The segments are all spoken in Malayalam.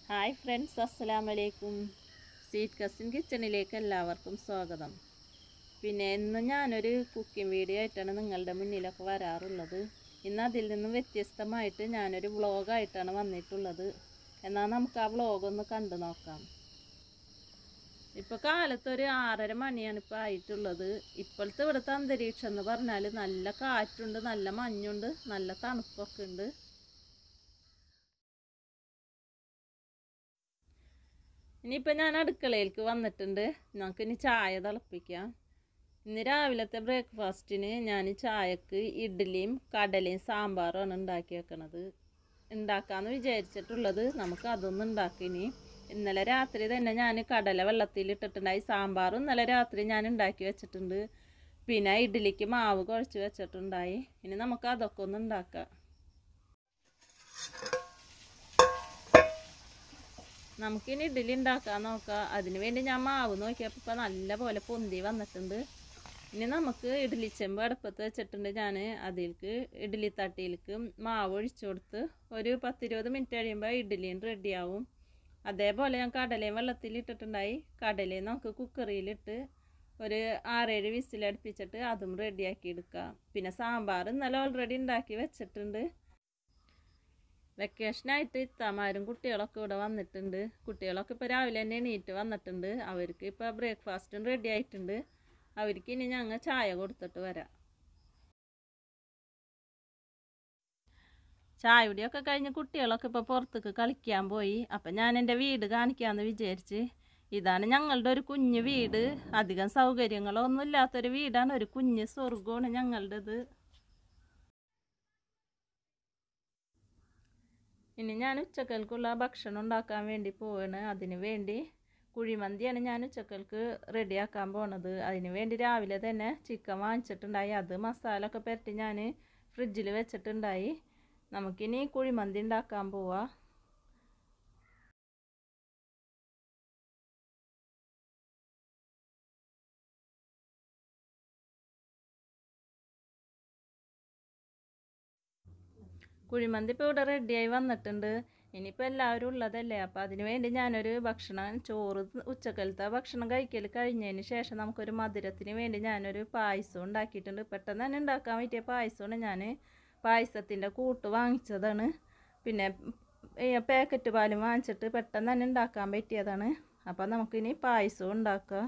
ഹായ് ഫ്രണ്ട്സ് അസ്സലാം വലൈക്കും സ്വീറ്റ് കസിൻ കിച്ചണിലേക്ക് എല്ലാവർക്കും സ്വാഗതം പിന്നെ ഇന്ന് ഞാനൊരു കുക്കിംഗ് വീഡിയോ ആയിട്ടാണ് നിങ്ങളുടെ മുന്നിലൊക്കെ വരാറുള്ളത് ഇന്ന് അതിൽ നിന്നും വ്യത്യസ്തമായിട്ട് ഞാനൊരു വ്ളോഗായിട്ടാണ് വന്നിട്ടുള്ളത് എന്നാൽ നമുക്ക് ആ വ്ളോഗ് ഒന്ന് കണ്ടു നോക്കാം ഇപ്പോൾ കാലത്ത് ഒരു ആറര മണിയാണ് ഇപ്പോൾ ആയിട്ടുള്ളത് ഇപ്പോഴത്തെ ഇവിടുത്തെ അന്തരീക്ഷം എന്ന് പറഞ്ഞാൽ നല്ല കാറ്റുണ്ട് നല്ല മഞ്ഞുണ്ട് നല്ല തണുപ്പൊക്കെ ഉണ്ട് ഇനിയിപ്പോൾ ഞാൻ അടുക്കളയിലേക്ക് വന്നിട്ടുണ്ട് നമുക്ക് ഇനി ചായ തിളപ്പിക്കാം ഇന്ന് രാവിലത്തെ ബ്രേക്ക്ഫാസ്റ്റിന് ഞാൻ ചായക്ക് ഇഡ്ഡലിയും കടലയും സാമ്പാറുമാണ് ഉണ്ടാക്കി വെക്കണത് ഉണ്ടാക്കാമെന്ന് വിചാരിച്ചിട്ടുള്ളത് നമുക്ക് അതൊന്നും ഉണ്ടാക്കിനി ഇന്നലെ രാത്രി തന്നെ ഞാൻ കടല വെള്ളത്തിൽ ഇട്ടിട്ടുണ്ടായി സാമ്പാറും ഇന്നലെ രാത്രി ഞാൻ ഉണ്ടാക്കി വെച്ചിട്ടുണ്ട് പിന്നെ ഇഡ്ഡലിക്ക് മാവ് കുഴച്ച് വെച്ചിട്ടുണ്ടായി ഇനി നമുക്ക് അതൊക്കെ ഒന്ന് ഉണ്ടാക്കാം നമുക്കിനി ഇഡ്ഡലി ഉണ്ടാക്കാൻ നോക്കാം അതിന് വേണ്ടി ഞാൻ മാവ് നോക്കിയപ്പോൾ ഇപ്പം നല്ല പോലെ പൊന്തി വന്നിട്ടുണ്ട് ഇനി നമുക്ക് ഇഡ്ഡലി ചെമ്പ് അടുപ്പത്ത് വെച്ചിട്ടുണ്ട് ഞാൻ അതിലേക്ക് ഇഡ്ഡലി തട്ടിയിലേക്ക് മാവ് ഒഴിച്ചു കൊടുത്ത് ഒരു പത്തിരുപത് മിനിറ്റ് കഴിയുമ്പോൾ ഇഡ്ഡലിയും റെഡിയാവും അതേപോലെ ഞാൻ കടലയും വെള്ളത്തിൽ ഇട്ടിട്ടുണ്ടായി കടലയും നമുക്ക് കുക്കറിയിലിട്ട് ഒരു ആറേഴ് വിസിലടുപ്പിച്ചിട്ട് അതും റെഡിയാക്കി എടുക്കാം പിന്നെ സാമ്പാർ ഇന്നലെ ഓൾറെഡി ഉണ്ടാക്കി വെച്ചിട്ടുണ്ട് വെക്കേഷനായിട്ട് ഇത്താമാരും കുട്ടികളൊക്കെ ഇവിടെ വന്നിട്ടുണ്ട് കുട്ടികളൊക്കെ ഇപ്പോൾ രാവിലെ തന്നെ എണീറ്റ് വന്നിട്ടുണ്ട് അവർക്ക് ഇപ്പോൾ ബ്രേക്ക്ഫാസ്റ്റും റെഡി ആയിട്ടുണ്ട് അവർക്ക് ഇനി ഞങ്ങൾ ചായ കൊടുത്തിട്ട് വരാം ചായ കുടിയൊക്കെ കഴിഞ്ഞ് കുട്ടികളൊക്കെ ഇപ്പോൾ പുറത്തേക്ക് കളിക്കാൻ പോയി അപ്പം ഞാൻ എൻ്റെ വീട് കാണിക്കാമെന്ന് വിചാരിച്ച് ഇതാണ് ഞങ്ങളുടെ ഒരു കുഞ്ഞു വീട് അധികം സൗകര്യങ്ങളോ ഒന്നും ഇല്ലാത്തൊരു വീടാണ് ഒരു കുഞ്ഞ് സ്വർഗമാണ് ഞങ്ങളുടേത് ഇനി ഞാൻ ഉച്ചക്കൽക്കുള്ള ഭക്ഷണം ഉണ്ടാക്കാൻ വേണ്ടി പോവാണ് അതിന് വേണ്ടി കുഴിമന്തിയാണ് ഞാൻ ഉച്ചക്കൽക്ക് റെഡിയാക്കാൻ പോണത് അതിന് വേണ്ടി രാവിലെ തന്നെ ചിക്കൻ വാങ്ങിച്ചിട്ടുണ്ടായി അത് മസാല ഒക്കെ പുരട്ടി ഞാൻ ഫ്രിഡ്ജിൽ വെച്ചിട്ടുണ്ടായി നമുക്കിനി കുഴിമന്തി ഉണ്ടാക്കാൻ പോവാം കുഴിമന്തി ഇപ്പോൾ ഇവിടെ റെഡിയായി വന്നിട്ടുണ്ട് ഇനിയിപ്പോൾ എല്ലാവരും ഉള്ളതല്ലേ അപ്പോൾ അതിന് വേണ്ടി ഞാനൊരു ഭക്ഷണം ചോറ് ഉച്ചക്കലത്തെ ഭക്ഷണം കഴിക്കൽ കഴിഞ്ഞതിന് ശേഷം നമുക്കൊരു മധുരത്തിന് വേണ്ടി ഞാനൊരു പായസം ഉണ്ടാക്കിയിട്ടുണ്ട് പെട്ടെന്ന് തന്നെ ഉണ്ടാക്കാൻ പറ്റിയ പായസമാണ് ഞാൻ പായസത്തിൻ്റെ കൂട്ട് വാങ്ങിച്ചതാണ് പിന്നെ പാക്കറ്റ് പാലും വാങ്ങിച്ചിട്ട് പെട്ടെന്ന് തന്നെ ഉണ്ടാക്കാൻ പറ്റിയതാണ് അപ്പോൾ നമുക്കിനി പായസവും ഉണ്ടാക്കാം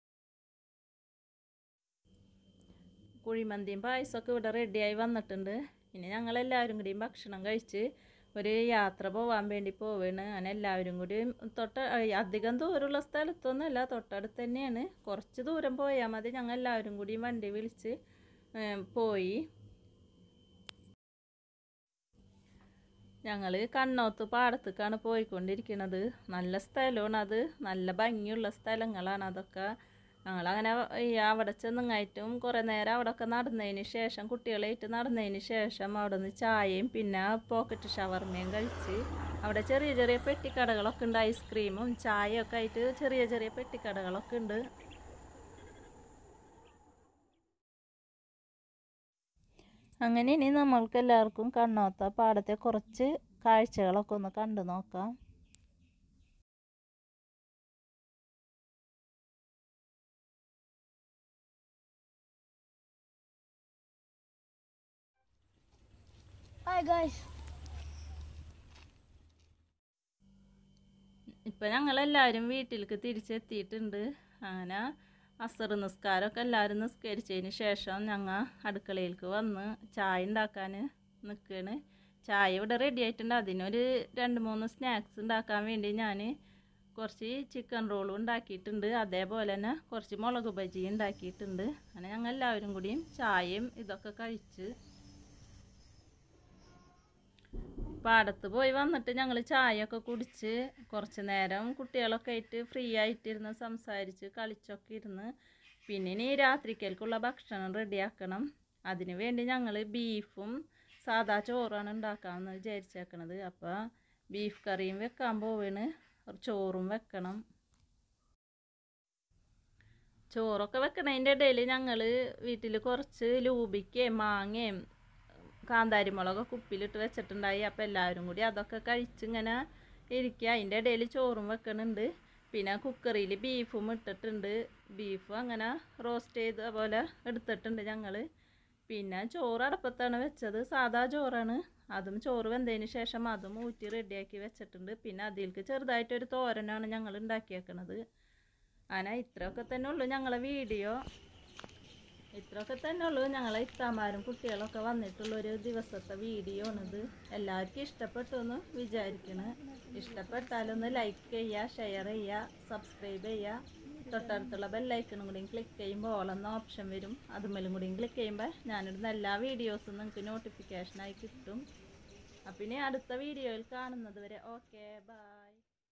കുഴിമന്തിയും പായസമൊക്കെ ഇവിടെ റെഡിയായി വന്നിട്ടുണ്ട് ഇനി ഞങ്ങളെല്ലാവരും കൂടിയും ഭക്ഷണം കഴിച്ച് ഒരു യാത്ര പോകാൻ വേണ്ടി പോവാണ് അങ്ങനെ എല്ലാവരും കൂടി തൊട്ട അധികം ദൂരമുള്ള സ്ഥലത്തൊന്നുമല്ല തൊട്ടടുത്ത് തന്നെയാണ് കുറച്ച് ദൂരം പോയാൽ മതി ഞങ്ങൾ എല്ലാവരും കൂടി വണ്ടി വിളിച്ച് പോയി ഞങ്ങൾ കണ്ണോത്ത് പാടത്തേക്കാണ് പോയിക്കൊണ്ടിരിക്കുന്നത് നല്ല സ്ഥലമാണ് അത് നല്ല ഭംഗിയുള്ള സ്ഥലങ്ങളാണ് അതൊക്കെ ഞങ്ങളങ്ങനെ അവിടെ ചെന്നുങ്ങായിട്ടും കുറേ നേരം അവിടെയൊക്കെ നടന്നതിന് ശേഷം കുട്ടികളായിട്ട് നടന്നതിന് ശേഷം അവിടെ നിന്ന് ചായയും പിന്നെ പോക്കറ്റ് ഷവർമയും കഴിച്ച് അവിടെ ചെറിയ ചെറിയ പെട്ടിക്കടകളൊക്കെ ഉണ്ട് ഐസ്ക്രീമും ചായയൊക്കെ ആയിട്ട് ചെറിയ ചെറിയ പെട്ടിക്കടകളൊക്കെ ഉണ്ട് അങ്ങനെ ഇനി നമ്മൾക്ക് എല്ലാവർക്കും കണ്ണോത്ത പാടത്തെ കുറച്ച് കാഴ്ചകളൊക്കെ ഒന്ന് കണ്ടു നോക്കാം Hi guys. ഇപ്പം ഞങ്ങളെല്ലാവരും വീട്ടിലേക്ക് തിരിച്ചെത്തിയിട്ടുണ്ട് അങ്ങനെ അസർ നിസ്കാരമൊക്കെ എല്ലാവരും നിസ്കരിച്ചതിന് ശേഷം ഞങ്ങൾ അടുക്കളയിലേക്ക് വന്ന് ചായ ഉണ്ടാക്കാൻ നിൽക്കുകയാണ് ചായ ഇവിടെ റെഡി ആയിട്ടുണ്ട് അതിനൊരു രണ്ട് മൂന്ന് സ്നാക്സ് ഉണ്ടാക്കാൻ വേണ്ടി ഞാൻ കുറച്ച് ചിക്കൻ റോളും ഉണ്ടാക്കിയിട്ടുണ്ട് അതേപോലെ തന്നെ കുറച്ച് മുളക് ബജി ഉണ്ടാക്കിയിട്ടുണ്ട് അങ്ങനെ ഞങ്ങൾ എല്ലാവരും കൂടിയും ചായയും ഇതൊക്കെ കഴിച്ച് പാടത്ത് പോയി വന്നിട്ട് ഞങ്ങൾ ചായയൊക്കെ കുടിച്ച് കുറച്ച് നേരം കുട്ടികളൊക്കെ ആയിട്ട് ഫ്രീ ആയിട്ടിരുന്ന് സംസാരിച്ച് കളിച്ചൊക്കെ ഇരുന്ന് പിന്നെ ഇനി രാത്രിക്കൽക്കുള്ള ഭക്ഷണം റെഡിയാക്കണം അതിന് വേണ്ടി ഞങ്ങൾ ബീഫും സാദാ ചോറാണ് ഉണ്ടാക്കാമെന്ന് വിചാരിച്ചേക്കണത് അപ്പോൾ ബീഫ് കറിയും വെക്കാൻ പോവാണ് ചോറും വെക്കണം ചോറൊക്കെ വെക്കണതിൻ്റെ ഇടയിൽ ഞങ്ങൾ വീട്ടിൽ കുറച്ച് ലൂബിക്കയും മാങ്ങയും കാന്താരി മുളകൊക്കെ ഉപ്പിലിട്ട് വെച്ചിട്ടുണ്ടായി അപ്പോൾ എല്ലാവരും കൂടി അതൊക്കെ കഴിച്ചിങ്ങനെ ഇരിക്കുക അതിൻ്റെ ഇടയിൽ ചോറും വെക്കണുണ്ട് പിന്നെ കുക്കറിയിൽ ബീഫും ഇട്ടിട്ടുണ്ട് ബീഫും അങ്ങനെ റോസ്റ്റ് ചെയ്ത പോലെ എടുത്തിട്ടുണ്ട് ഞങ്ങൾ പിന്നെ ചോറ് അടുപ്പത്താണ് വെച്ചത് സാധാ ചോറാണ് അതും ചോറ് വെന്തതിന് ശേഷം അതും ഊറ്റി റെഡിയാക്കി വെച്ചിട്ടുണ്ട് പിന്നെ അതിലേക്ക് ചെറുതായിട്ടൊരു തോരനാണ് ഞങ്ങൾ ഉണ്ടാക്കിയേക്കണത് അങ്ങനെ ഇത്രയൊക്കെ തന്നെ ഉള്ളൂ ഞങ്ങളെ വീഡിയോ ഇത്രയൊക്കെ തന്നെ ഉള്ളൂ ഞങ്ങളെ ഇത്താമാരും കുട്ടികളൊക്കെ വന്നിട്ടുള്ള ഒരു ദിവസത്തെ വീഡിയോ ആണിത് എല്ലാവർക്കും ഇഷ്ടപ്പെട്ടു എന്ന് വിചാരിക്കണ് ഇഷ്ടപ്പെട്ടാലൊന്ന് ലൈക്ക് ചെയ്യുക ഷെയർ ചെയ്യുക സബ്സ്ക്രൈബ് ചെയ്യുക തൊട്ടടുത്തുള്ള ബെല്ലൈക്കണും കൂടി ക്ലിക്ക് ചെയ്യുമ്പോൾ ഓളെന്ന ഓപ്ഷൻ വരും അതുമേലും കൂടി ക്ലിക്ക് ചെയ്യുമ്പോൾ ഞാനിടുന്ന എല്ലാ വീഡിയോസും നിങ്ങൾക്ക് നോട്ടിഫിക്കേഷനായി കിട്ടും അപ്പം ഇനി അടുത്ത വീഡിയോയിൽ കാണുന്നത് വരെ ഓക്കെ ബൈ